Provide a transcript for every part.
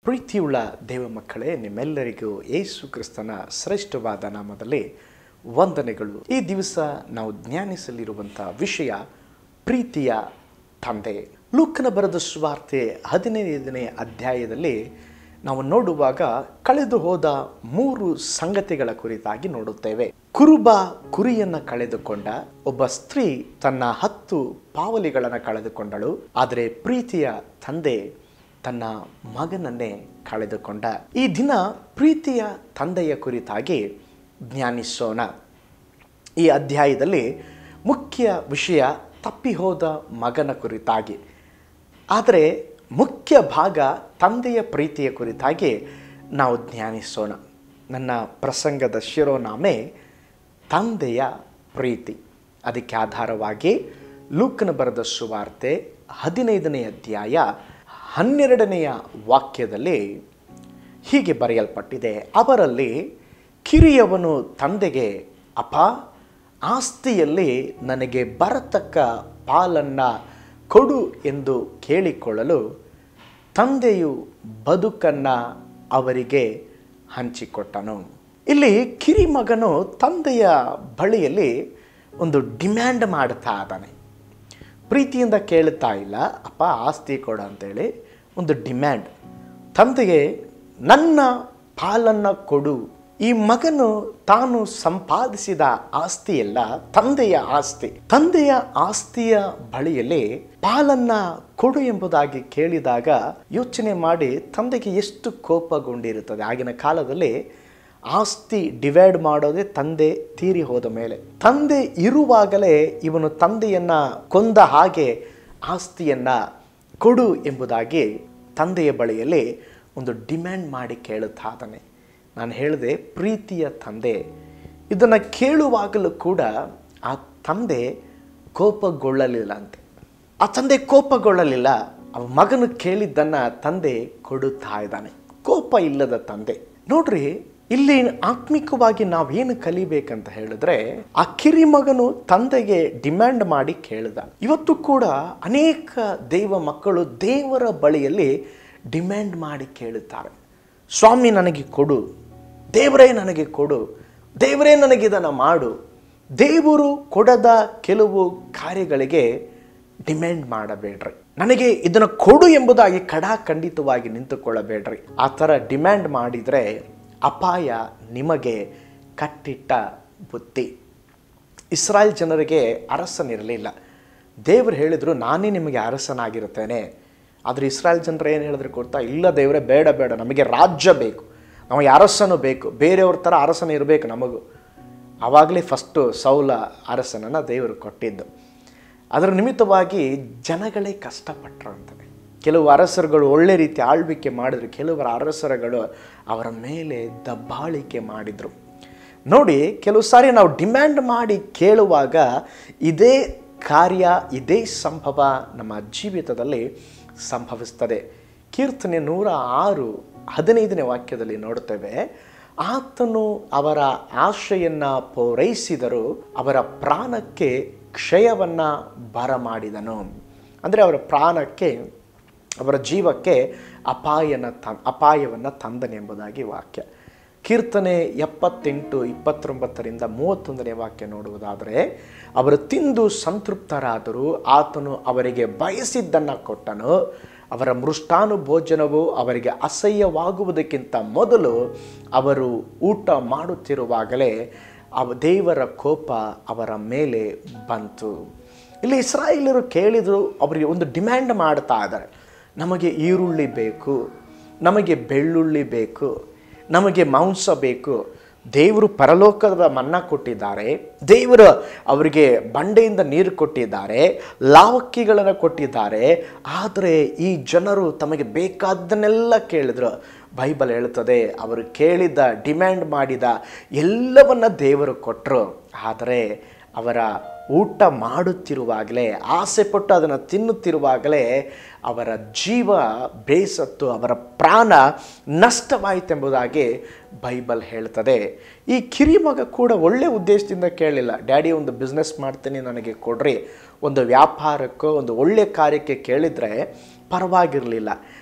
ಪ್ರೀತಿಯುಳ್ಳ ದೇವ ಮಕ್ಕಳೇ ನಿಮ್ಮೆಲ್ಲರಿಗೂ ಯೇಸು ಕ್ರಿಸ್ತನ ಶ್ರೇಷ್ಠವಾದ ನಾಮದಲ್ಲಿ ವಂದನೆಗಳು ಈ ದಿವಸ ನಾವು ಧ್ಯಾನಿಸಲಿರುವಂಥ ವಿಷಯ ಪ್ರೀತಿಯ ತಂದೆ ಲೂಕನ ಬರೆದ ಸುವಾರ್ತೆ ಹದಿನೈದನೇ ಅಧ್ಯಾಯದಲ್ಲಿ ನಾವು ನೋಡುವಾಗ ಕಳೆದು ಹೋದ ಮೂರು ಸಂಗತಿಗಳ ಕುರಿತಾಗಿ ನೋಡುತ್ತೇವೆ ಕುರುಬ ಕುರಿಯನ್ನ ಕಳೆದುಕೊಂಡ ಒಬ್ಬ ಸ್ತ್ರೀ ತನ್ನ ಹತ್ತು ಪಾವಲಿಗಳನ್ನು ಕಳೆದುಕೊಂಡಳು ಆದರೆ ಪ್ರೀತಿಯ ತಂದೆ ತನ್ನ ಮಗನನ್ನೇ ಕಳೆದುಕೊಂಡ ಈ ದಿನ ಪ್ರೀತಿಯ ತಂದೆಯ ಕುರಿತಾಗಿ ಜ್ಞಾನಿಸೋಣ ಈ ಅಧ್ಯಾಯದಲ್ಲಿ ಮುಖ್ಯ ವಿಷಯ ತಪ್ಪಿ ಹೋದ ಮಗನ ಕುರಿತಾಗಿ ಆದರೆ ಮುಖ್ಯ ಭಾಗ ತಂದೆಯ ಪ್ರೀತಿಯ ಕುರಿತಾಗಿ ನಾವು ಧ್ಯಾನಿಸೋಣ ನನ್ನ ಪ್ರಸಂಗದ ಶಿರೋನಾಮೆ ತಂದೆಯ ಪ್ರೀತಿ ಅದಕ್ಕೆ ಆಧಾರವಾಗಿ ಲೂಕನ ಬರೆದ ಸುವಾರ್ತೆ ಹದಿನೈದನೇ ಅಧ್ಯಾಯ ಹನ್ನೆರಡನೆಯ ವಾಕ್ಯದಲ್ಲಿ ಹೀಗೆ ಬರೆಯಲ್ಪಟ್ಟಿದೆ ಅವರಲ್ಲಿ ಕಿರಿಯವನು ತಂದೆಗೆ ಅಪ್ಪ ಆಸ್ತಿಯಲ್ಲಿ ನನಗೆ ಬರತಕ್ಕ ಪಾಲನ್ನು ಕೊಡು ಎಂದು ಕೇಳಿಕೊಳ್ಳಲು ತಂದೆಯು ಬದುಕನ್ನು ಅವರಿಗೆ ಹಂಚಿಕೊಟ್ಟನು ಇಲ್ಲಿ ಕಿರಿಮಗನು ತಂದೆಯ ಬಳಿಯಲ್ಲಿ ಒಂದು ಡಿಮ್ಯಾಂಡ್ ಮಾಡ್ತಾ ಇದ್ದಾನೆ ಪ್ರೀತಿಯಿಂದ ಕೇಳುತ್ತಾ ಇಲ್ಲ ಅಪ್ಪ ಆಸ್ತಿ ಕೊಡು ಅಂತೇಳಿ ಒಂದು ಡಿಮ್ಯಾಂಡ್ ತಂದೆಗೆ ನನ್ನ ಪಾಲನ್ನು ಕೊಡು ಈ ಮಗನು ತಾನು ಸಂಪಾದಿಸಿದ ಆಸ್ತಿಯಲ್ಲ ತಂದೆಯ ಆಸ್ತಿ ತಂದೆಯ ಆಸ್ತಿಯ ಬಳಿಯಲ್ಲಿ ಪಾಲನ್ನ ಕೊಡು ಎಂಬುದಾಗಿ ಕೇಳಿದಾಗ ಯೋಚನೆ ಮಾಡಿ ತಂದೆಗೆ ಎಷ್ಟು ಕೋಪಗೊಂಡಿರುತ್ತದೆ ಆಗಿನ ಕಾಲದಲ್ಲಿ ಆಸ್ತಿ ಡಿವೈಡ್ ಮಾಡೋದೇ ತಂದೆ ತೀರಿ ಹೋದ ಮೇಲೆ ತಂದೆ ಇರುವಾಗಲೇ ಇವನು ತಂದೆಯನ್ನ ಕೊಂದ ಹಾಗೆ ಆಸ್ತಿಯನ್ನ ಕೊಡು ಎಂಬುದಾಗಿ ತಂದೆಯ ಬಳಿಯಲ್ಲಿ ಒಂದು ಡಿಮ್ಯಾಂಡ್ ಮಾಡಿ ಕೇಳುತ್ತಾ ಇದ್ದಾನೆ ನಾನು ಹೇಳಿದೆ ಪ್ರೀತಿಯ ತಂದೆ ಇದನ್ನು ಕೇಳುವಾಗಲೂ ಕೂಡ ಆ ತಂದೆ ಕೋಪಗೊಳ್ಳಲಿಲ್ಲ ಅಂತೆ ಆ ತಂದೆ ಕೋಪಗೊಳ್ಳಲಿಲ್ಲ ಆ ಮಗನು ಕೇಳಿದ್ದನ್ನು ತಂದೆ ಕೊಡುತ್ತಾ ಇದ್ದಾನೆ ಕೋಪ ಇಲ್ಲದ ತಂದೆ ನೋಡ್ರಿ ಇಲ್ಲಿ ಆತ್ಮಿಕವಾಗಿ ನಾವೇನು ಕಲಿಬೇಕಂತ ಹೇಳಿದ್ರೆ ಆ ಕಿರಿ ಮಗನು ತಂದೆಗೆ ಡಿಮ್ಯಾಂಡ್ ಮಾಡಿ ಕೇಳಿದ ಇವತ್ತು ಕೂಡ ಅನೇಕ ದೈವ ಮಕ್ಕಳು ದೇವರ ಬಳಿಯಲ್ಲಿ ಡಿಮ್ಯಾಂಡ್ ಮಾಡಿ ಕೇಳುತ್ತಾರೆ ಸ್ವಾಮಿ ನನಗೆ ಕೊಡು ದೇವರೇ ನನಗೆ ಕೊಡು ದೇವರೇ ನನಗಿದನ್ನು ಮಾಡು ದೇವರು ಕೊಡದ ಕೆಲವು ಕಾರ್ಯಗಳಿಗೆ ಡಿಮ್ಯಾಂಡ್ ಮಾಡಬೇಡ್ರಿ ನನಗೆ ಇದನ್ನು ಕೊಡು ಎಂಬುದಾಗಿ ಕಡಾಖಂಡಿತವಾಗಿ ನಿಂತುಕೊಳ್ಳಬೇಡ್ರಿ ಆ ಥರ ಡಿಮ್ಯಾಂಡ್ ಮಾಡಿದರೆ ಅಪಾಯ ನಿಮಗೆ ಕಟ್ಟಿಟ್ಟ ಬುದ್ಧಿ ಇಸ್ರಾಯೇಲ್ ಜನರಿಗೆ ಅರಸನಿರಲಿಲ್ಲ ದೇವರು ಹೇಳಿದರು ನಾನೇ ನಿಮಗೆ ಅರಸನಾಗಿರುತ್ತೇನೆ ಆದರೆ ಇಸ್ರಾಯೇಲ್ ಜನರು ಏನು ಹೇಳಿದ್ರು ಗೊತ್ತಾ ಇಲ್ಲ ದೇವರೇ ಬೇಡ ಬೇಡ ನಮಗೆ ರಾಜ್ಯ ಬೇಕು ನಮಗೆ ಅರಸನು ಬೇಕು ಬೇರೆಯವ್ರ ಥರ ಅರಸನ ಇರಬೇಕು ನಮಗೂ ಆವಾಗಲೇ ಫಸ್ಟು ಸೌಲ ಅರಸನನ್ನು ದೇವರು ಕೊಟ್ಟಿದ್ದು ಅದರ ನಿಮಿತ್ತವಾಗಿ ಜನಗಳೇ ಕಷ್ಟಪಟ್ಟರಂತೆ ಕೆಲವು ಅರಸರುಗಳು ಒಳ್ಳೆ ರೀತಿ ಆಳ್ವಿಕೆ ಮಾಡಿದ್ರು ಕೆಲವರ ಅರಸರುಗಳು ಅವರ ಮೇಲೆ ದಬ್ಬಾಳಿಕೆ ಮಾಡಿದರು ನೋಡಿ ಕೆಲವು ಸಾರಿ ನಾವು ಡಿಮ್ಯಾಂಡ್ ಮಾಡಿ ಕೇಳುವಾಗ ಇದೇ ಕಾರ್ಯ ಇದೇ ಸಂಭವ ನಮ್ಮ ಜೀವಿತದಲ್ಲಿ ಸಂಭವಿಸ್ತದೆ ಕೀರ್ತನೆ ನೂರ ಆರು ಹದಿನೈದನೇ ವಾಕ್ಯದಲ್ಲಿ ನೋಡುತ್ತೇವೆ ಆತನು ಅವರ ಆಶೆಯನ್ನು ಪೂರೈಸಿದರು ಅವರ ಪ್ರಾಣಕ್ಕೆ ಕ್ಷಯವನ್ನು ಬರಮಾಡಿದನು ಅಂದರೆ ಅವರ ಪ್ರಾಣಕ್ಕೆ ಅವರ ಜೀವಕ್ಕೆ ಅಪಾಯನ ತ ಅಪಾಯವನ್ನು ತಂದನೆಂಬುದಾಗಿ ವಾಕ್ಯ ಕೀರ್ತನೆ ಎಪ್ಪತ್ತೆಂಟು ಇಪ್ಪತ್ತೊಂಬತ್ತರಿಂದ ಮೂವತ್ತೊಂದನೇ ವಾಕ್ಯ ನೋಡುವುದಾದರೆ ಅವರು ತಿಂದು ಸಂತೃಪ್ತರಾದರೂ ಆತನು ಅವರಿಗೆ ಬಯಸಿದ್ದನ್ನು ಕೊಟ್ಟನು ಅವರ ಮೃಷ್ಟಾನು ಭೋಜನವು ಅವರಿಗೆ ಅಸಹ್ಯವಾಗುವುದಕ್ಕಿಂತ ಮೊದಲು ಅವರು ಊಟ ಮಾಡುತ್ತಿರುವಾಗಲೇ ಅವ ದೇವರ ಕೋಪ ಅವರ ಮೇಲೆ ಬಂತು ಇಲ್ಲಿ ಇಸ್ರಾಯೇಲರು ಕೇಳಿದರು ಅವರಿಗೆ ಒಂದು ಡಿಮ್ಯಾಂಡ್ ಮಾಡ್ತಾ ಇದ್ದಾರೆ ನಮಗೆ ಈರುಳ್ಳಿ ಬೇಕು ನಮಗೆ ಬೆಳ್ಳುಳ್ಳಿ ಬೇಕು ನಮಗೆ ಮಾಂಸ ಬೇಕು ದೇವರು ಪರಲೋಕದ ಮನ್ನ ಕೊಟ್ಟಿದ್ದಾರೆ ದೇವರು ಅವರಿಗೆ ಬಂಡೆಯಿಂದ ನೀರು ಕೊಟ್ಟಿದ್ದಾರೆ ಲಾವಕ್ಕಿಗಳನ್ನು ಕೊಟ್ಟಿದ್ದಾರೆ ಆದರೆ ಈ ಜನರು ತಮಗೆ ಬೇಕಾದ್ದನ್ನೆಲ್ಲ ಕೇಳಿದ್ರು ಬೈಬಲ್ ಹೇಳ್ತದೆ ಅವರು ಕೇಳಿದ ಡಿಮ್ಯಾಂಡ್ ಮಾಡಿದ ಎಲ್ಲವನ್ನ ದೇವರು ಕೊಟ್ಟರು ಆದರೆ ಅವರ ಊಟ ಮಾಡುತ್ತಿರುವಾಗಲೇ ಆಸೆ ಪಟ್ಟು ಅದನ್ನು ತಿನ್ನುತ್ತಿರುವಾಗಲೇ ಅವರ ಜೀವ ಬೇಸತ್ತು ಅವರ ಪ್ರಾಣ ನಷ್ಟವಾಯಿತೆಂಬುದಾಗಿ ಬೈಬಲ್ ಹೇಳ್ತದೆ ಈ ಕಿರಿಮಗ ಕೂಡ ಒಳ್ಳೆ ಉದ್ದೇಶದಿಂದ ಕೇಳಲಿಲ್ಲ ಡ್ಯಾಡಿ ಒಂದು ಬಿಸ್ನೆಸ್ ಮಾಡ್ತೀನಿ ನನಗೆ ಕೊಡ್ರಿ ಒಂದು ವ್ಯಾಪಾರಕ್ಕೋ ಒಂದು ಒಳ್ಳೆ ಕಾರ್ಯಕ್ಕೆ ಕೇಳಿದರೆ ಪರವಾಗಿರಲಿಲ್ಲ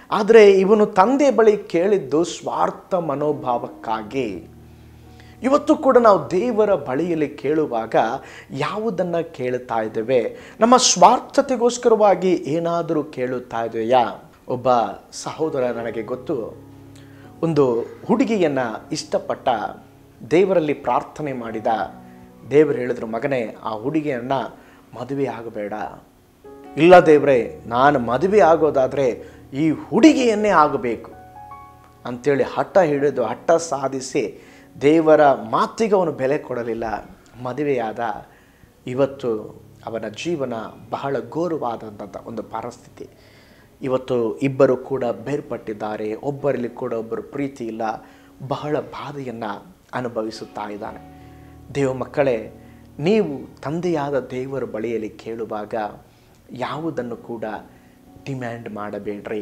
ಆದರೆ ಇವನು ತಂದೆ ಬಳಿ ಕೇಳಿದ್ದು ಸ್ವಾರ್ಥ ಮನೋಭಾವಕ್ಕಾಗಿ ಇವತ್ತು ಕೂಡ ನಾವು ದೇವರ ಬಳಿಯಲ್ಲಿ ಕೇಳುವಾಗ ಯಾವುದನ್ನು ಕೇಳುತ್ತಾ ಇದ್ದೇವೆ ನಮ್ಮ ಸ್ವಾರ್ಥತೆಗೋಸ್ಕರವಾಗಿ ಏನಾದರೂ ಕೇಳುತ್ತಾ ಇದೆಯಾ ಒಬ್ಬ ಸಹೋದರ ನನಗೆ ಗೊತ್ತು ಒಂದು ಹುಡುಗಿಯನ್ನು ಇಷ್ಟಪಟ್ಟ ದೇವರಲ್ಲಿ ಪ್ರಾರ್ಥನೆ ಮಾಡಿದ ದೇವರು ಹೇಳಿದ್ರು ಮಗನೇ ಆ ಹುಡುಗಿಯನ್ನು ಮದುವೆ ಆಗಬೇಡ ಇಲ್ಲ ದೇವರೇ ನಾನು ಮದುವೆ ಆಗೋದಾದರೆ ಈ ಹುಡುಗಿಯನ್ನೇ ಆಗಬೇಕು ಅಂಥೇಳಿ ಹಠ ಹಿಡಿದು ಹಠ ಸಾಧಿಸಿ ದೇವರ ಮಾತಿಗೆ ಅವನು ಬೆಲೆ ಕೊಡಲಿಲ್ಲ ಮದುವೆಯಾದ ಇವತ್ತು ಅವನ ಜೀವನ ಬಹಳ ಘೋರವಾದಂಥ ಒಂದು ಪರಿಸ್ಥಿತಿ ಇವತ್ತು ಇಬ್ಬರು ಕೂಡ ಬೇರ್ಪಟ್ಟಿದ್ದಾರೆ ಒಬ್ಬರಲ್ಲಿ ಕೂಡ ಒಬ್ಬರು ಪ್ರೀತಿ ಇಲ್ಲ ಬಹಳ ಬಾಧೆಯನ್ನು ಅನುಭವಿಸುತ್ತಾ ಇದ್ದಾನೆ ದೇವ ಮಕ್ಕಳೇ ನೀವು ತಂದೆಯಾದ ದೇವರ ಬಳಿಯಲ್ಲಿ ಕೇಳುವಾಗ ಯಾವುದನ್ನು ಕೂಡ ಡಿಮ್ಯಾಂಡ್ ಮಾಡಬೇಡ್ರಿ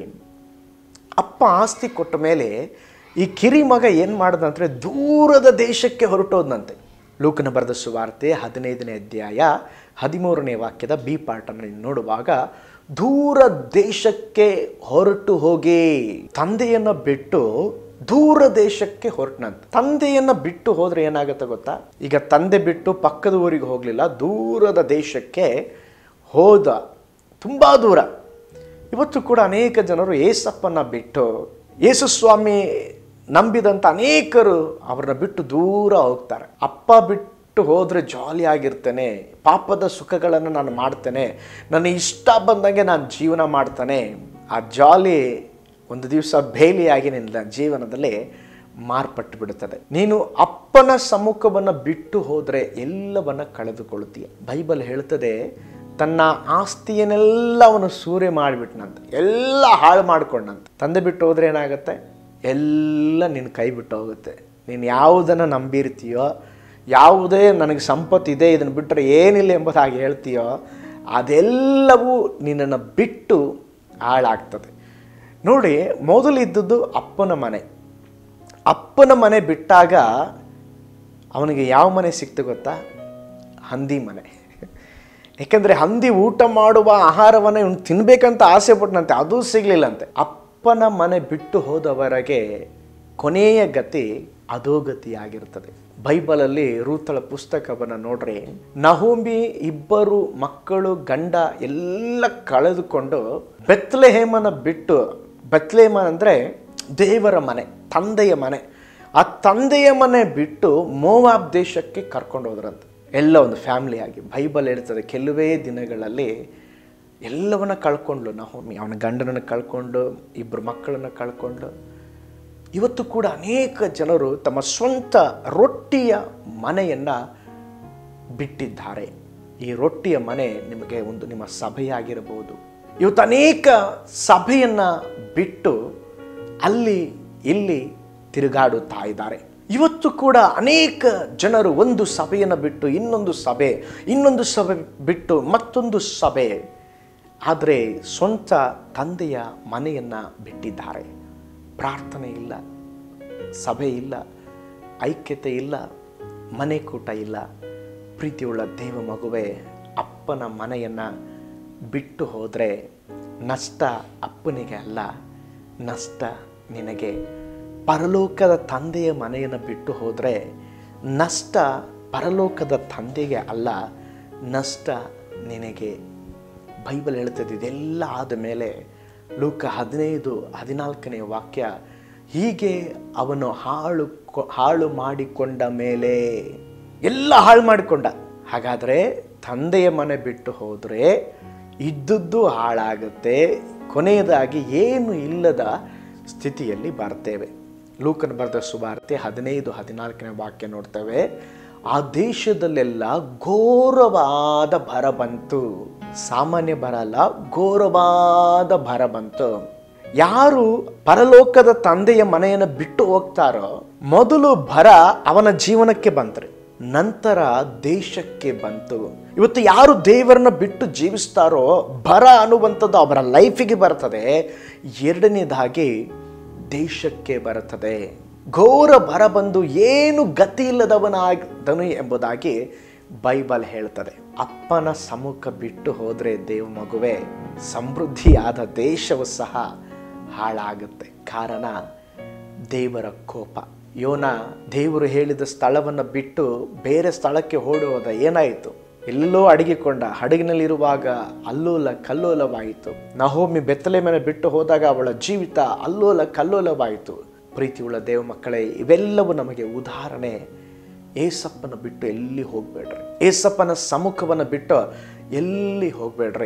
ಅಪ್ಪ ಆಸ್ತಿ ಕೊಟ್ಟ ಮೇಲೆ ಈ ಕಿರಿ ಮಗ ಏನು ಮಾಡ್ದಂದ್ರೆ ದೂರದ ದೇಶಕ್ಕೆ ಹೊರಟೋದಂತೆ ಲೂಕನ ಬರೆದ ಸುವಾರ್ತೆ ಹದಿನೈದನೇ ಅಧ್ಯಾಯ ಹದಿಮೂರನೇ ವಾಕ್ಯದ ಬಿ ಪಾರ್ಟನ್ನು ನೋಡುವಾಗ ದೂರ ದೇಶಕ್ಕೆ ಹೊರಟು ಹೋಗಿ ತಂದೆಯನ್ನ ಬಿಟ್ಟು ದೂರ ದೇಶಕ್ಕೆ ಹೊರಟನಂತೆ ತಂದೆಯನ್ನ ಬಿಟ್ಟು ಹೋದ್ರೆ ಏನಾಗುತ್ತೆ ಗೊತ್ತಾ ಈಗ ತಂದೆ ಬಿಟ್ಟು ಪಕ್ಕದ ಊರಿಗೆ ಹೋಗಲಿಲ್ಲ ದೂರದ ದೇಶಕ್ಕೆ ಹೋದ ತುಂಬ ದೂರ ಇವತ್ತು ಕೂಡ ಅನೇಕ ಜನರು ಏಸಪ್ಪನ ಬಿಟ್ಟು ಯೇಸುಸ್ವಾಮಿ ನಂಬಿದಂಥ ಅನೇಕರು ಅವ್ರನ್ನ ಬಿಟ್ಟು ದೂರ ಹೋಗ್ತಾರೆ ಅಪ್ಪ ಬಿಟ್ಟು ಹೋದರೆ ಜಾಲಿ ಆಗಿರ್ತೇನೆ ಪಾಪದ ಸುಖಗಳನ್ನು ನಾನು ಮಾಡ್ತೇನೆ ನನ್ನ ಇಷ್ಟ ಬಂದಂಗೆ ನಾನು ಜೀವನ ಮಾಡ್ತಾನೆ ಆ ಜಾಲಿ ಒಂದು ದಿವಸ ಬೇಲಿಯಾಗಿ ನಿನ್ನ ಜೀವನದಲ್ಲಿ ಮಾರ್ಪಟ್ಟು ಬಿಡುತ್ತದೆ ನೀನು ಅಪ್ಪನ ಸಮ್ಮುಖವನ್ನು ಬಿಟ್ಟು ಹೋದರೆ ಎಲ್ಲವನ್ನ ಕಳೆದುಕೊಳ್ಳುತ್ತೀಯ ಬೈಬಲ್ ಹೇಳ್ತದೆ ತನ್ನ ಆಸ್ತಿಯನ್ನೆಲ್ಲ ಅವನು ಸೂರೆ ಮಾಡಿಬಿಟ್ನಂತ ಎಲ್ಲ ಹಾಳು ಮಾಡ್ಕೊಂಡಂತ ತಂದೆ ಬಿಟ್ಟು ಹೋದ್ರೆ ಏನಾಗುತ್ತೆ ಎಲ್ಲ ನಿನ್ನ ಕೈ ಬಿಟ್ಟು ಹೋಗುತ್ತೆ ನೀನು ಯಾವುದನ್ನು ನಂಬಿರ್ತೀಯೋ ಯಾವುದೇ ನನಗೆ ಸಂಪತ್ತಿದೆ ಇದನ್ನು ಬಿಟ್ಟರೆ ಏನಿಲ್ಲ ಎಂಬುದಾಗಿ ಹೇಳ್ತೀಯೋ ಅದೆಲ್ಲವೂ ನಿನ್ನನ್ನು ಬಿಟ್ಟು ಹಾಳಾಗ್ತದೆ ನೋಡಿ ಮೊದಲಿದ್ದದ್ದು ಅಪ್ಪನ ಮನೆ ಅಪ್ಪನ ಮನೆ ಬಿಟ್ಟಾಗ ಅವನಿಗೆ ಯಾವ ಮನೆ ಸಿಕ್ತು ಗೊತ್ತಾ ಹಂದಿ ಮನೆ ಯಾಕೆಂದರೆ ಹಂದಿ ಊಟ ಮಾಡುವ ಆಹಾರವನ್ನು ಇವನು ತಿನ್ಬೇಕಂತ ಆಸೆ ಪಟ್ಟನಂತೆ ಅದು ಸಿಗಲಿಲ್ಲಂತೆ ಅಪ್ಪನ ಮನೆ ಬಿಟ್ಟು ಹೋದವರೆಗೆ ಕೊನೆಯ ಗತಿ ಅಧೋಗತಿಯಾಗಿರ್ತದೆ ಬೈಬಲಲ್ಲಿ ರೂತಳ ಪುಸ್ತಕವನ್ನು ನೋಡ್ರಿ ನಹೋಮಿ ಇಬ್ಬರು ಮಕ್ಕಳು ಗಂಡ ಎಲ್ಲ ಕಳೆದುಕೊಂಡು ಬೆತ್ಲೆಹೇಮನ ಬಿಟ್ಟು ಬೆತ್ಲೆಹೇಮ ಅಂದರೆ ದೇವರ ಮನೆ ತಂದೆಯ ಮನೆ ಆ ತಂದೆಯ ಮನೆ ಬಿಟ್ಟು ಮೋವಾಬ್ ದೇಶಕ್ಕೆ ಕರ್ಕೊಂಡು ಹೋದ್ರಂತೆ ಎಲ್ಲ ಒಂದು ಫ್ಯಾಮಿಲಿಯಾಗಿ ಬೈಬಲ್ ಹೇಳ್ತದೆ ಕೆಲವೇ ದಿನಗಳಲ್ಲಿ ಎಲ್ಲವನ್ನ ಕಳ್ಕೊಂಡ್ಲು ನಹೋಮಿ ಅವನ ಗಂಡನನ್ನು ಕಳ್ಕೊಂಡು ಇಬ್ಬರು ಮಕ್ಕಳನ್ನು ಕಳ್ಕೊಂಡು ಇವತ್ತು ಕೂಡ ಅನೇಕ ಜನರು ತಮ್ಮ ಸ್ವಂತ ರೊಟ್ಟಿಯ ಮನೆಯನ್ನು ಬಿಟ್ಟಿದ್ದಾರೆ ಈ ರೊಟ್ಟಿಯ ಮನೆ ನಿಮಗೆ ಒಂದು ನಿಮ್ಮ ಸಭೆಯಾಗಿರಬಹುದು ಇವತ್ತು ಅನೇಕ ಸಭೆಯನ್ನು ಬಿಟ್ಟು ಅಲ್ಲಿ ಇಲ್ಲಿ ತಿರುಗಾಡುತ್ತಾ ಇದ್ದಾರೆ ಇವತ್ತು ಕೂಡ ಅನೇಕ ಜನರು ಒಂದು ಸಭೆಯನ್ನು ಬಿಟ್ಟು ಇನ್ನೊಂದು ಸಭೆ ಇನ್ನೊಂದು ಸಭೆ ಬಿಟ್ಟು ಮತ್ತೊಂದು ಸಭೆ ಆದರೆ ಸ್ವಂತ ತಂದೆಯ ಮನೆಯನ್ನು ಬಿಟ್ಟಿದ್ದಾರೆ ಪ್ರಾರ್ಥನೆ ಇಲ್ಲ ಸಭೆ ಇಲ್ಲ ಐಕ್ಯತೆ ಇಲ್ಲ ಮನೆ ಕೂಟ ಇಲ್ಲ ಪ್ರೀತಿಯುಳ್ಳ ದೇವ ಮಗುವೆ ಅಪ್ಪನ ಮನೆಯನ್ನು ಬಿಟ್ಟು ಹೋದರೆ ನಷ್ಟ ಅಪ್ಪನಿಗೆ ಅಲ್ಲ ನಷ್ಟ ನಿನಗೆ ಪರಲೋಕದ ತಂದೆಯ ಮನೆಯನ್ನು ಬಿಟ್ಟು ಹೋದರೆ ನಷ್ಟ ಪರಲೋಕದ ತಂದೆಗೆ ಅಲ್ಲ ನಷ್ಟ ನಿನಗೆ ಬೈಬಲ್ ಹೇಳ್ತದೆ ಇದೆಲ್ಲ ಆದ ಮೇಲೆ ಲೂಕ ಹದಿನೈದು ಹದಿನಾಲ್ಕನೇ ವಾಕ್ಯ ಹೀಗೆ ಅವನು ಹಾಳು ಕೊ- ಹಾಳು ಮಾಡಿಕೊಂಡ ಮೇಲೆ ಎಲ್ಲ ಹಾಳು ಮಾಡಿಕೊಂಡ ಹಾಗಾದರೆ ತಂದೆಯ ಮನೆ ಬಿಟ್ಟು ಹೋದರೆ ಇದ್ದದ್ದು ಹಾಳಾಗುತ್ತೆ ಕೊನೆಯದಾಗಿ ಏನು ಇಲ್ಲದ ಸ್ಥಿತಿಯಲ್ಲಿ ಬರ್ತೇವೆ ಲೂಕನ ಬರೆದ ಸುವಾರ್ತೆ ಹದಿನೈದು ಹದಿನಾಲ್ಕನೇ ವಾಕ್ಯ ನೋಡ್ತೇವೆ ಆ ದೇಶದಲ್ಲೆಲ್ಲ ಘೋರವಾದ ಬರ ಬಂತು ಸಾಮಾನ್ಯ ಬರ ಅಲ್ಲ ಘೋರವಾದ ಬರ ಬಂತು ಯಾರು ಪರಲೋಕದ ತಂದೆಯ ಮನೆಯನ್ನು ಬಿಟ್ಟು ಹೋಗ್ತಾರೋ ಮೊದಲು ಬರ ಅವನ ಜೀವನಕ್ಕೆ ಬಂತ್ರಿ ನಂತರ ದೇಶಕ್ಕೆ ಬಂತು ಇವತ್ತು ಯಾರು ದೇವರನ್ನ ಬಿಟ್ಟು ಜೀವಿಸ್ತಾರೋ ಬರ ಅನ್ನುವಂಥದ್ದು ಅವರ ಲೈಫಿಗೆ ಬರ್ತದೆ ಎರಡನೇದಾಗಿ ದೇಶಕ್ಕೆ ಬರುತ್ತದೆ ಘೋರ ಬರ ಬಂದು ಏನು ಗತಿ ಇಲ್ಲದವನಾದನು ಎಂಬುದಾಗಿ ಬೈಬಲ್ ಹೇಳ್ತದೆ ಅಪ್ಪನ ಸಮ್ಮುಖ ಬಿಟ್ಟು ಹೋದರೆ ದೇವ ಮಗುವೆ ಸಮೃದ್ಧಿಯಾದ ದೇಶವು ಸಹ ಹಾಳಾಗುತ್ತೆ ಕಾರಣ ದೇವರ ಕೋಪ ಯೋನ ದೇವರು ಹೇಳಿದ ಸ್ಥಳವನ್ನು ಬಿಟ್ಟು ಬೇರೆ ಸ್ಥಳಕ್ಕೆ ಓಡುವುದ ಏನಾಯಿತು ಎಲ್ಲೋ ಅಡಗಿಕೊಂಡ ಹಡಗಿನಲ್ಲಿರುವಾಗ ಅಲ್ಲೋಲ ಕಲ್ಲೋಲವಾಯಿತು ನಹೋಮಿ ಬೆತ್ತಲೆ ಮೇಲೆ ಬಿಟ್ಟು ಹೋದಾಗ ಅವಳ ಜೀವಿತ ಅಲ್ಲೋಲ ಕಲ್ಲೋಲವಾಯಿತು ಪ್ರೀತಿಯುಳ್ಳ ದೇವ ಮಕ್ಕಳೇ ಇವೆಲ್ಲವೂ ನಮಗೆ ಉದಾಹರಣೆ ಏಸಪ್ಪನ ಬಿಟ್ಟು ಎಲ್ಲಿ ಹೋಗಬೇಡ್ರಿ ಏಸಪ್ಪನ ಸಮ್ಮುಖವನ್ನು ಬಿಟ್ಟು ಎಲ್ಲಿ ಹೋಗಬೇಡ್ರಿ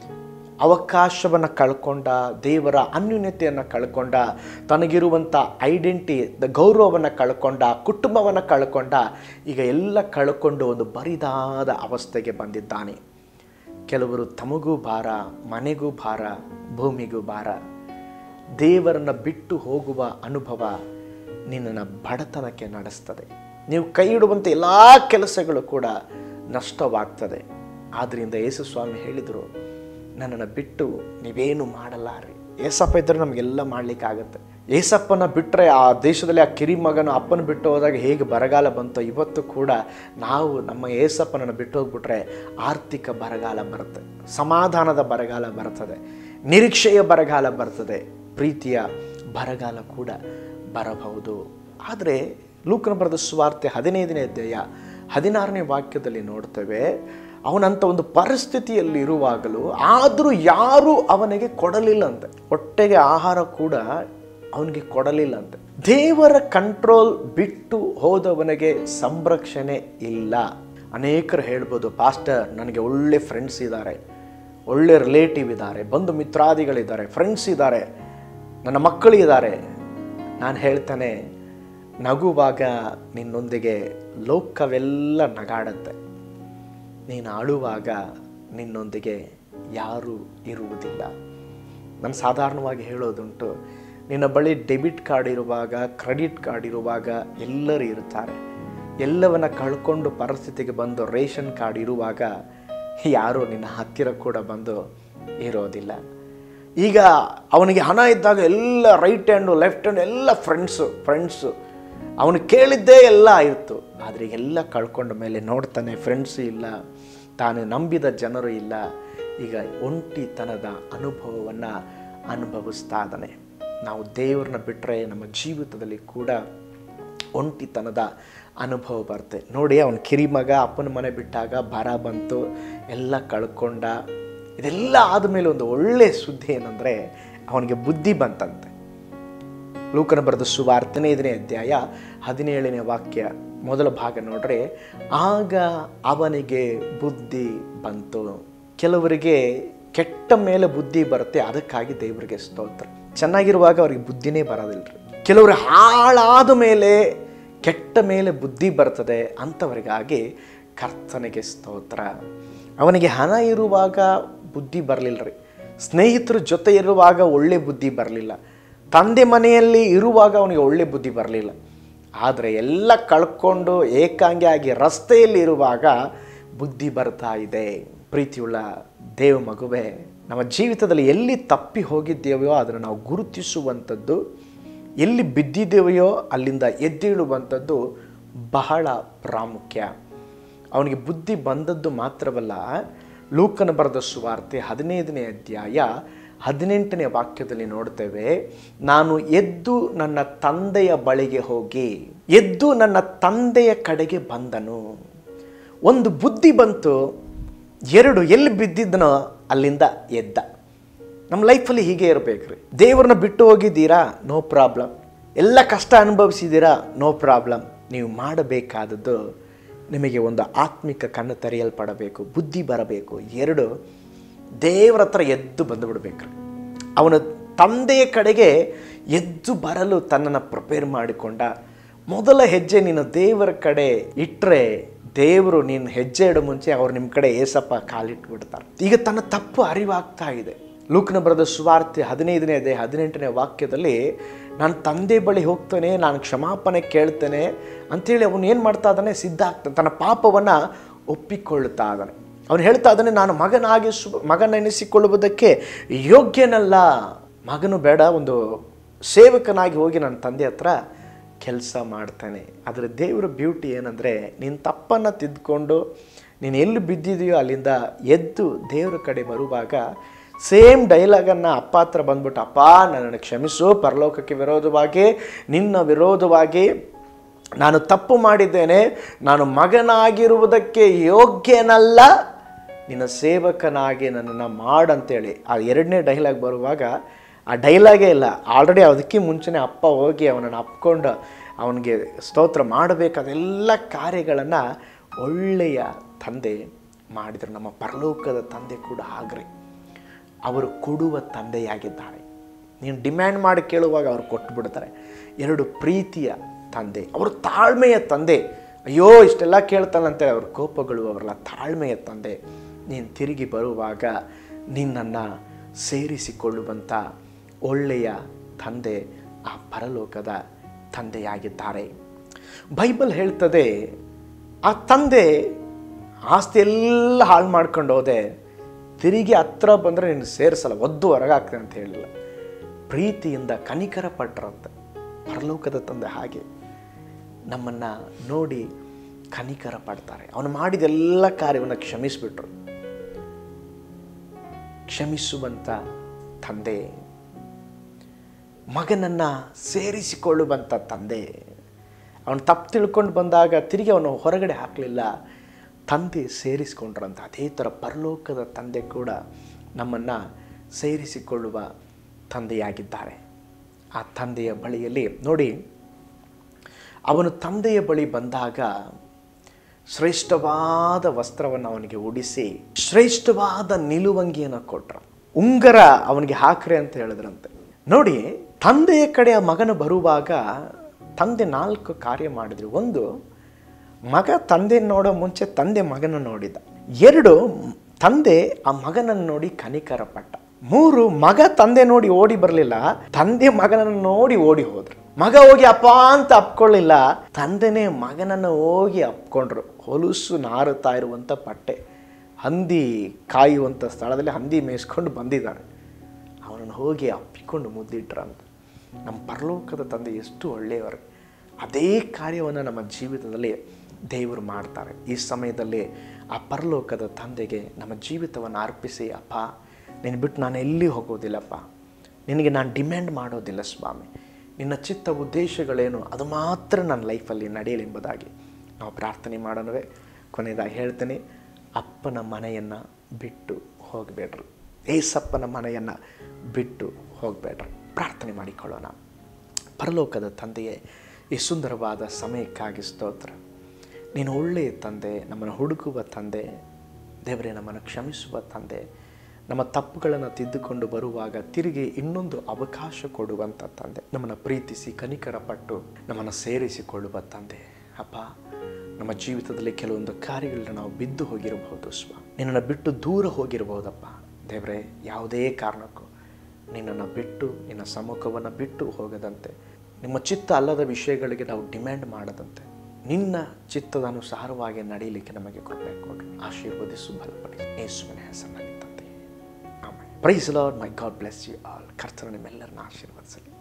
ಅವಕಾಶವನ್ನು ಕಳ್ಕೊಂಡ ದೇವರ ಅನ್ಯೂನ್ಯತೆಯನ್ನು ಕಳ್ಕೊಂಡ ತನಗಿರುವಂಥ ಐಡೆಂಟಿ ದ ಗೌರವವನ್ನು ಕಳ್ಕೊಂಡ ಕುಟುಂಬವನ್ನು ಕಳ್ಕೊಂಡ ಈಗ ಎಲ್ಲ ಕಳ್ಕೊಂಡು ಒಂದು ಬರಿದಾದ ಅವಸ್ಥೆಗೆ ಬಂದಿದ್ದಾನೆ ಕೆಲವರು ತಮಗೂ ಭಾರ ಮನೆಗೂ ಭಾರ ಭೂಮಿಗೂ ಭಾರ ದೇವರನ್ನು ಬಿಟ್ಟು ಹೋಗುವ ಅನುಭವ ನಿನ್ನನ್ನು ಬಡತನಕ್ಕೆ ನಡೆಸ್ತದೆ ನೀವು ಕೈ ಇಡುವಂಥ ಎಲ್ಲ ಕೆಲಸಗಳು ಕೂಡ ನಷ್ಟವಾಗ್ತದೆ ಆದ್ದರಿಂದ ಯೇಸು ಸ್ವಾಮಿ ಹೇಳಿದರು ನನ್ನನ್ನು ಬಿಟ್ಟು ನೀವೇನು ಮಾಡಲಾರಿ ಏಸಪ್ಪ ಇದ್ದರೆ ನಮಗೆಲ್ಲ ಮಾಡಲಿಕ್ಕಾಗತ್ತೆ ಏಸಪ್ಪನ ಬಿಟ್ಟರೆ ಆ ದೇಶದಲ್ಲಿ ಆ ಕಿರಿ ಮಗನ ಅಪ್ಪನ ಬಿಟ್ಟು ಹೋದಾಗ ಹೇಗೆ ಬರಗಾಲ ಬಂತೋ ಇವತ್ತು ಕೂಡ ನಾವು ನಮ್ಮ ಏಸಪ್ಪನನ್ನು ಬಿಟ್ಟು ಹೋಗ್ಬಿಟ್ರೆ ಆರ್ಥಿಕ ಬರಗಾಲ ಬರುತ್ತೆ ಸಮಾಧಾನದ ಬರಗಾಲ ಬರ್ತದೆ ನಿರೀಕ್ಷೆಯ ಬರಗಾಲ ಬರ್ತದೆ ಪ್ರೀತಿಯ ಬರಗಾಲ ಕೂಡ ಬರಬಹುದು ಆದರೆ ಲೂಕನ ಬರೆದ ಸುವಾರ್ತೆ ಹದಿನೈದನೇ ಅಧ್ಯಾಯ ಹದಿನಾರನೇ ವಾಕ್ಯದಲ್ಲಿ ನೋಡ್ತೇವೆ ಅವನಂತ ಒಂದು ಪರಿಸ್ಥಿತಿಯಲ್ಲಿ ಇರುವಾಗಲೂ ಆದರೂ ಯಾರೂ ಅವನಿಗೆ ಕೊಡಲಿಲ್ಲಂತೆ ಹೊಟ್ಟೆಗೆ ಆಹಾರ ಕೂಡ ಅವನಿಗೆ ಕೊಡಲಿಲ್ಲಂತೆ ದೇವರ ಕಂಟ್ರೋಲ್ ಬಿಟ್ಟು ಹೋದವನಿಗೆ ಸಂರಕ್ಷಣೆ ಇಲ್ಲ ಅನೇಕರು ಹೇಳ್ಬೋದು ಪಾಸ್ಟರ್ ನನಗೆ ಒಳ್ಳೆ ಫ್ರೆಂಡ್ಸ್ ಇದ್ದಾರೆ ಒಳ್ಳೆ ರಿಲೇಟಿವ್ ಇದ್ದಾರೆ ಬಂಧು ಮಿತ್ರಾದಿಗಳಿದ್ದಾರೆ ಫ್ರೆಂಡ್ಸ್ ಇದ್ದಾರೆ ನನ್ನ ಮಕ್ಕಳಿದ್ದಾರೆ ನಾನು ಹೇಳ್ತಾನೆ ನಗುವಾಗ ನಿನ್ನೊಂದಿಗೆ ಲೋಕವೆಲ್ಲ ನಗಾಡುತ್ತೆ ನೀನು ಆಳುವಾಗ ನಿನ್ನೊಂದಿಗೆ ಯಾರೂ ಇರುವುದಿಲ್ಲ ನಾನು ಸಾಧಾರಣವಾಗಿ ಹೇಳೋದುಂಟು ನಿನ್ನ ಬಳಿ ಡೆಬಿಟ್ ಕಾರ್ಡ್ ಇರುವಾಗ ಕ್ರೆಡಿಟ್ ಕಾರ್ಡ್ ಇರುವಾಗ ಎಲ್ಲರೂ ಇರ್ತಾರೆ ಎಲ್ಲವನ್ನ ಕಳ್ಕೊಂಡು ಪರಿಸ್ಥಿತಿಗೆ ಬಂದು ರೇಷನ್ ಕಾರ್ಡ್ ಇರುವಾಗ ಯಾರೂ ನಿನ್ನ ಹತ್ತಿರ ಕೂಡ ಬಂದು ಇರೋದಿಲ್ಲ ಈಗ ಅವನಿಗೆ ಹಣ ಇದ್ದಾಗ ಎಲ್ಲ ರೈಟ್ ಹ್ಯಾಂಡು ಲೆಫ್ಟ್ ಹ್ಯಾಂಡು ಎಲ್ಲ ಫ್ರೆಂಡ್ಸು ಫ್ರೆಂಡ್ಸು ಅವನು ಕೇಳಿದ್ದೇ ಎಲ್ಲ ಆಯಿತು ಆದರೆ ಎಲ್ಲ ಕಳ್ಕೊಂಡ ಮೇಲೆ ನೋಡ್ತಾನೆ ಫ್ರೆಂಡ್ಸು ಇಲ್ಲ ತಾನು ನಂಬಿದ ಜನರು ಇಲ್ಲ ಈಗ ಒಂಟಿತನದ ಅನುಭವವನ್ನು ಅನುಭವಿಸ್ತಾ ಇದ್ದಾನೆ ನಾವು ದೇವ್ರನ್ನ ಬಿಟ್ಟರೆ ನಮ್ಮ ಜೀವಿತದಲ್ಲಿ ಕೂಡ ಒಂಟಿತನದ ಅನುಭವ ಬರುತ್ತೆ ನೋಡಿ ಅವನ ಕಿರಿಮಗ ಅಪ್ಪನ ಮನೆ ಬಿಟ್ಟಾಗ ಬರ ಬಂತು ಎಲ್ಲ ಕಳ್ಕೊಂಡ ಇದೆಲ್ಲ ಆದಮೇಲೆ ಒಂದು ಒಳ್ಳೆಯ ಸುದ್ದಿ ಏನಂದರೆ ಅವನಿಗೆ ಬುದ್ಧಿ ಬಂತಂತೆ ಲೂಕನ ಬರೆದ ಸುವಾರ್ತೆ ಹದಿನೈದನೇ ಅಧ್ಯಾಯ ಹದಿನೇಳನೇ ವಾಕ್ಯ ಮೊದಲ ಭಾಗ ನೋಡ್ರೆ ಆಗ ಅವನಿಗೆ ಬುದ್ಧಿ ಬಂತು ಕೆಲವರಿಗೆ ಕೆಟ್ಟ ಮೇಲೆ ಬುದ್ಧಿ ಬರುತ್ತೆ ಅದಕ್ಕಾಗಿ ದೇವರಿಗೆ ಸ್ತೋತ್ರ ಚೆನ್ನಾಗಿರುವಾಗ ಅವ್ರಿಗೆ ಬುದ್ಧಿನೇ ಬರೋದಿಲ್ರಿ ಕೆಲವರು ಹಾಳಾದ ಮೇಲೆ ಕೆಟ್ಟ ಮೇಲೆ ಬುದ್ಧಿ ಬರ್ತದೆ ಅಂಥವರಿಗಾಗಿ ಕರ್ತನಿಗೆ ಸ್ತೋತ್ರ ಅವನಿಗೆ ಹಣ ಇರುವಾಗ ಬುದ್ಧಿ ಬರಲಿಲ್ಲ ರೀ ಸ್ನೇಹಿತರ ಜೊತೆ ಇರುವಾಗ ಒಳ್ಳೆ ಬುದ್ಧಿ ಬರಲಿಲ್ಲ ತಂದೆ ಮನೆಯಲ್ಲಿ ಇರುವಾಗ ಅವನಿಗೆ ಒಳ್ಳೆ ಬುದ್ಧಿ ಬರಲಿಲ್ಲ ಆದರೆ ಎಲ್ಲ ಕಳ್ಕೊಂಡು ಏಕಾಂಗಿ ಆಗಿ ರಸ್ತೆಯಲ್ಲಿ ಇರುವಾಗ ಬುದ್ಧಿ ಬರ್ತಾ ಇದೆ ಪ್ರೀತಿಯುಳ್ಳ ದೇವ ಮಗುವೆ ನಮ್ಮ ಜೀವಿತದಲ್ಲಿ ಎಲ್ಲಿ ತಪ್ಪಿ ಹೋಗಿದ್ದೇವೆಯೋ ಅದನ್ನು ನಾವು ಗುರುತಿಸುವಂಥದ್ದು ಎಲ್ಲಿ ಬಿದ್ದಿದ್ದೇವೆಯೋ ಅಲ್ಲಿಂದ ಎದ್ದೇಳುವಂಥದ್ದು ಬಹಳ ಪ್ರಾಮುಖ್ಯ ಅವನಿಗೆ ಬುದ್ಧಿ ಬಂದದ್ದು ಮಾತ್ರವಲ್ಲ ಲೂಕನ ಬರೆದ ಸುವಾರ್ತೆ ಹದಿನೈದನೇ ಅಧ್ಯಾಯ ಹದಿನೆಂಟನೇ ವಾಕ್ಯದಲ್ಲಿ ನೋಡ್ತೇವೆ ನಾನು ಎದ್ದು ನನ್ನ ತಂದೆಯ ಬಳಿಗೆ ಹೋಗಿ ಎದ್ದು ನನ್ನ ತಂದೆಯ ಕಡೆಗೆ ಬಂದನು ಒಂದು ಬುದ್ಧಿ ಬಂತು ಎರಡು ಎಲ್ಲಿ ಬಿದ್ದಿದ್ದನೋ ಅಲ್ಲಿಂದ ಎದ್ದ ನಮ್ಮ ಲೈಫಲ್ಲಿ ಹೀಗೆ ಇರಬೇಕ್ರಿ ದೇವ್ರನ್ನ ಬಿಟ್ಟು ಹೋಗಿದ್ದೀರಾ ನೋ ಪ್ರಾಬ್ಲಮ್ ಎಲ್ಲ ಕಷ್ಟ ಅನುಭವಿಸಿದ್ದೀರಾ ನೋ ಪ್ರಾಬ್ಲಮ್ ನೀವು ಮಾಡಬೇಕಾದದ್ದು ನಿಮಗೆ ಒಂದು ಆತ್ಮಿಕ ಕಣ್ಣು ತೆರೆಯಲ್ಪಡಬೇಕು ಬುದ್ಧಿ ಬರಬೇಕು ಎರಡು ದೇವರ ಹತ್ರ ಎದ್ದು ಬಂದು ಬಿಡಬೇಕ್ರಿ ಅವನ ತಂದೆಯ ಕಡೆಗೆ ಎದ್ದು ಬರಲು ತನ್ನನ್ನು ಪ್ರಿಪೇರ್ ಮಾಡಿಕೊಂಡ ಮೊದಲ ಹೆಜ್ಜೆ ನೀನು ದೇವರ ಕಡೆ ಇಟ್ಟರೆ ದೇವರು ನೀನು ಹೆಜ್ಜೆ ಇಡೋ ಮುಂಚೆ ಅವ್ರು ನಿಮ್ಮ ಕಡೆ ಏಸಪ್ಪ ಕಾಲಿಟ್ಬಿಡ್ತಾರೆ ಈಗ ತನ್ನ ತಪ್ಪು ಅರಿವಾಗ್ತಾ ಇದೆ ಲೂಕ್ನ ಬರೆದ ಸುವಾರ್ತೆ ಹದಿನೈದನೇ ಅದೇ ಹದಿನೆಂಟನೇ ವಾಕ್ಯದಲ್ಲಿ ನಾನು ತಂದೆ ಬಳಿ ಹೋಗ್ತಾನೆ ನಾನು ಕ್ಷಮಾಪಣೆ ಕೇಳ್ತೇನೆ ಅಂಥೇಳಿ ಅವನು ಏನು ಮಾಡ್ತಾ ಇದ್ದಾನೆ ಸಿದ್ಧ ಆಗ್ತಾನೆ ತನ್ನ ಪಾಪವನ್ನು ಒಪ್ಪಿಕೊಳ್ಳುತ್ತಾ ಇದ್ದಾನೆ ಅವನು ಹೇಳ್ತಾ ಇದ್ದಾನೆ ನಾನು ಮಗನಾಗಿ ಸು ಮಗನೆನಿಸಿಕೊಳ್ಳುವುದಕ್ಕೆ ಯೋಗ್ಯನಲ್ಲ ಮಗನು ಬೇಡ ಒಂದು ಸೇವಕನಾಗಿ ಹೋಗಿ ನನ್ನ ತಂದೆ ಹತ್ರ ಕೆಲಸ ಮಾಡ್ತಾನೆ ಆದರೆ ದೇವರ ಬ್ಯೂಟಿ ಏನಂದರೆ ನಿನ್ನ ತಪ್ಪನ್ನು ತಿದ್ದುಕೊಂಡು ನೀನು ಎಲ್ಲಿ ಬಿದ್ದಿದೆಯೋ ಅಲ್ಲಿಂದ ಎದ್ದು ದೇವರ ಕಡೆ ಬರುವಾಗ ಸೇಮ್ ಡೈಲಾಗನ್ನು ಅಪ್ಪ ಹತ್ರ ಬಂದ್ಬಿಟ್ಟು ಅಪ್ಪ ನನ್ನನ್ನು ಕ್ಷಮಿಸು ಪರಲೋಕಕ್ಕೆ ವಿರೋಧವಾಗಿ ನಿನ್ನ ವಿರೋಧವಾಗಿ ನಾನು ತಪ್ಪು ಮಾಡಿದ್ದೇನೆ ನಾನು ಮಗನಾಗಿರುವುದಕ್ಕೆ ಯೋಗ್ಯನಲ್ಲ ನಿನ್ನ ಸೇವಕನಾಗಿ ನನ್ನನ್ನು ಮಾಡಂತೇಳಿ ಆ ಎರಡನೇ ಡೈಲಾಗ್ ಬರುವಾಗ ಆ ಡೈಲಾಗೇ ಇಲ್ಲ ಆಲ್ರೆಡಿ ಅದಕ್ಕೆ ಮುಂಚೆನೇ ಅಪ್ಪ ಹೋಗಿ ಅವನನ್ನು ಅಪ್ಕೊಂಡು ಅವನಿಗೆ ಸ್ತೋತ್ರ ಮಾಡಬೇಕಾದೆಲ್ಲ ಕಾರ್ಯಗಳನ್ನು ಒಳ್ಳೆಯ ತಂದೆ ಮಾಡಿದರು ನಮ್ಮ ಪರಲೋಕದ ತಂದೆ ಕೂಡ ಆಗ್ರಿ ಅವರು ಕೊಡುವ ತಂದೆಯಾಗಿದ್ದಾರೆ ನೀನು ಡಿಮ್ಯಾಂಡ್ ಮಾಡಿ ಕೇಳುವಾಗ ಅವ್ರು ಕೊಟ್ಟು ಬಿಡ್ತಾರೆ ಎರಡು ಪ್ರೀತಿಯ ತಂದೆ ಅವರು ತಾಳ್ಮೆಯ ತಂದೆ ಅಯ್ಯೋ ಇಷ್ಟೆಲ್ಲ ಕೇಳ್ತಾನಂತೆ ಅವ್ರ ಕೋಪಗಳು ಅವರಲ್ಲ ತಾಳ್ಮೆಯ ತಂದೆ ನೀನು ತಿರುಗಿ ಬರುವಾಗ ನಿನ್ನನ್ನು ಸೇರಿಸಿಕೊಳ್ಳುವಂಥ ಒಳ್ಳೆಯ ತಂದೆ ಆ ಪರಲೋಕದ ತಂದೆಯಾಗಿದ್ದಾರೆ ಬೈಬಲ್ ಹೇಳ್ತದೆ ಆ ತಂದೆ ಆಸ್ತಿ ಎಲ್ಲ ಹಾಳು ಮಾಡ್ಕೊಂಡು ಹೋದೆ ತಿರುಗಿ ಹತ್ರ ಬಂದರೆ ನೀನು ಸೇರಿಸಲ್ಲ ಒದ್ದು ಹೊರಗಾಗ್ತದೆ ಅಂತ ಹೇಳಿಲ್ಲ ಪ್ರೀತಿಯಿಂದ ಕನಿಕರ ಪಟ್ರಂತೆ ಪರಲೋಕದ ತಂದೆ ಹಾಗೆ ನಮ್ಮನ್ನು ನೋಡಿ ಕನಿಕರ ಪಡ್ತಾರೆ ಅವನು ಮಾಡಿದೆಲ್ಲ ಕಾರ್ಯವನ್ನು ಕ್ಷಮಿಸಿಬಿಟ್ರು ಕ್ಷಮಿಸುವಂಥ ತಂದೆ ಮಗನನ್ನು ಸೇರಿಸಿಕೊಳ್ಳುವಂಥ ತಂದೆ ಅವನು ತಪ್ಪು ತಿಳ್ಕೊಂಡು ಬಂದಾಗ ತಿರುಗಿ ಅವನು ಹೊರಗಡೆ ಹಾಕಲಿಲ್ಲ ತಂದೆ ಸೇರಿಸಿಕೊಂಡ್ರಂತ ಅದೇ ಥರ ಪರಲೋಕದ ತಂದೆ ಕೂಡ ನಮ್ಮನ್ನು ಸೇರಿಸಿಕೊಳ್ಳುವ ತಂದೆಯಾಗಿದ್ದಾರೆ ಆ ತಂದೆಯ ಬಳಿಯಲ್ಲಿ ನೋಡಿ ಅವನು ತಂದೆಯ ಬಳಿ ಬಂದಾಗ ಶ್ರೇಷ್ಠವಾದ ವಸ್ತ್ರವನ್ನು ಅವನಿಗೆ ಉಡಿಸಿ ಶ್ರೇಷ್ಠವಾದ ನಿಲುವಂಗಿಯನ್ನು ಕೊಟ್ಟರು ಉಂಗರ ಅವನಿಗೆ ಹಾಕ್ರೆ ಅಂತ ಹೇಳಿದ್ರಂತೆ ನೋಡಿ ತಂದೆಯ ಕಡೆ ಆ ಮಗನು ಬರುವಾಗ ತಂದೆ ನಾಲ್ಕು ಕಾರ್ಯ ಮಾಡಿದ್ರು ಒಂದು ಮಗ ತಂದೆ ನೋಡೋ ಮುಂಚೆ ತಂದೆ ಮಗನ ನೋಡಿದ ಎರಡು ತಂದೆ ಆ ಮಗನನ್ನು ನೋಡಿ ಕನಿಕರ ಪಟ್ಟ ಮೂರು ಮಗ ತಂದೆ ನೋಡಿ ಓಡಿ ಬರಲಿಲ್ಲ ತಂದೆ ಮಗನನ್ನು ನೋಡಿ ಓಡಿ ಹೋದ್ರು ಮಗ ಹೋಗಿ ಅಪ್ಪ ಅಂತ ಅಪ್ಕೊಳ್ಳಿಲ್ಲ ತಂದೆನೇ ಮಗನನ್ನು ಹೋಗಿ ಅಪ್ಕೊಂಡ್ರು ಹೊಲುಸು ನಾರುತ್ತಾ ಇರುವಂಥ ಪಟ್ಟೆ ಹಂದಿ ಕಾಯುವಂಥ ಸ್ಥಳದಲ್ಲಿ ಹಂದಿ ಮೇಯಿಸ್ಕೊಂಡು ಬಂದಿದ್ದಾರೆ ಅವನನ್ನು ಹೋಗಿ ಅಪ್ಪಿಕೊಂಡು ಮುದ್ದಿಟ್ರಂತ ನಮ್ಮ ಪರಲೋಕದ ತಂದೆ ಎಷ್ಟು ಒಳ್ಳೆಯವರು ಅದೇ ಕಾರ್ಯವನ್ನು ನಮ್ಮ ಜೀವಿತದಲ್ಲಿ ದೇವರು ಮಾಡ್ತಾರೆ ಈ ಸಮಯದಲ್ಲಿ ಆ ಪರಲೋಕದ ತಂದೆಗೆ ನಮ್ಮ ಜೀವಿತವನ್ನು ಅರ್ಪಿಸಿ ಅಪ್ಪ ನೀನು ಬಿಟ್ಟು ನಾನು ಎಲ್ಲಿ ಹೋಗೋದಿಲ್ಲಪ್ಪ ನಿನಗೆ ನಾನು ಡಿಮ್ಯಾಂಡ್ ಮಾಡೋದಿಲ್ಲ ಸ್ವಾಮಿ ನಿನ್ನ ಚಿತ್ತ ಉದ್ದೇಶಗಳೇನು ಅದು ಮಾತ್ರ ನನ್ನ ಲೈಫಲ್ಲಿ ನಡೆಯಲಿ ಎಂಬುದಾಗಿ ನಾವು ಪ್ರಾರ್ಥನೆ ಮಾಡೋಣವೇ ಕೊನೆಯದಾಗಿ ಹೇಳ್ತೀನಿ ಅಪ್ಪನ ಮನೆಯನ್ನು ಬಿಟ್ಟು ಹೋಗಬೇಡ್ರಿ ಏಸಪ್ಪನ ಮನೆಯನ್ನು ಬಿಟ್ಟು ಹೋಗಬೇಡ್ರಿ ಪ್ರಾರ್ಥನೆ ಮಾಡಿಕೊಳ್ಳೋಣ ಪರಲೋಕದ ತಂದೆಯೇ ಈ ಸುಂದರವಾದ ಸಮಯಕ್ಕಾಗಿ ಸ್ತೋತ್ರ ನೀನು ಒಳ್ಳೆಯ ತಂದೆ ನಮ್ಮನ್ನು ಹುಡುಕುವ ತಂದೆ ದೇವರೇ ನಮ್ಮನ್ನು ಕ್ಷಮಿಸುವ ತಂದೆ ನಮ್ಮ ತಪ್ಪುಗಳನ್ನು ತಿದ್ದುಕೊಂಡು ಬರುವಾಗ ತಿರುಗಿ ಇನ್ನೊಂದು ಅವಕಾಶ ಕೊಡುವಂಥ ತಂದೆ ನಮ್ಮನ್ನು ಪ್ರೀತಿಸಿ ಕನಿಕರ ಪಟ್ಟು ನಮ್ಮನ್ನು ಸೇರಿಸಿಕೊಳ್ಳುವ ತಂದೆ ಅಪ್ಪ ನಮ್ಮ ಜೀವಿತದಲ್ಲಿ ಕೆಲವೊಂದು ಕಾರ್ಯಗಳನ್ನ ನಾವು ಬಿದ್ದು ಹೋಗಿರಬಹುದು ಸ್ವ ನಿನ್ನನ್ನು ಬಿಟ್ಟು ದೂರ ಹೋಗಿರಬಹುದಪ್ಪ ದೇವರೇ ಯಾವುದೇ ಕಾರಣಕ್ಕೂ ನಿನ್ನನ್ನು ಬಿಟ್ಟು ನಿನ್ನ ಸಮ್ಮುಖವನ್ನು ಬಿಟ್ಟು ಹೋಗದಂತೆ ನಿಮ್ಮ ಚಿತ್ತ ಅಲ್ಲದ ವಿಷಯಗಳಿಗೆ ನಾವು ಡಿಮ್ಯಾಂಡ್ ಮಾಡದಂತೆ ನಿನ್ನ ಚಿತ್ತದ ಅನುಸಾರವಾಗಿ ನಡೆಯಲಿಕ್ಕೆ ನಮಗೆ ಕೃಪೆ ಕೊಡ್ರಿ ಆಶೀರ್ವದಿಸು ಬಲಪಡಿ ಯೇಸುವಿನ ಹೆಸರಿನಲ್ಲಿ ತಂದೆ ಆಮೇಲೆ praise Lord my God bless you all ಕರ್ತನ ನಿಮ್ಮೆಲ್ಲರನ್ನ ಆಶೀರ್ವದಿಸಲಿ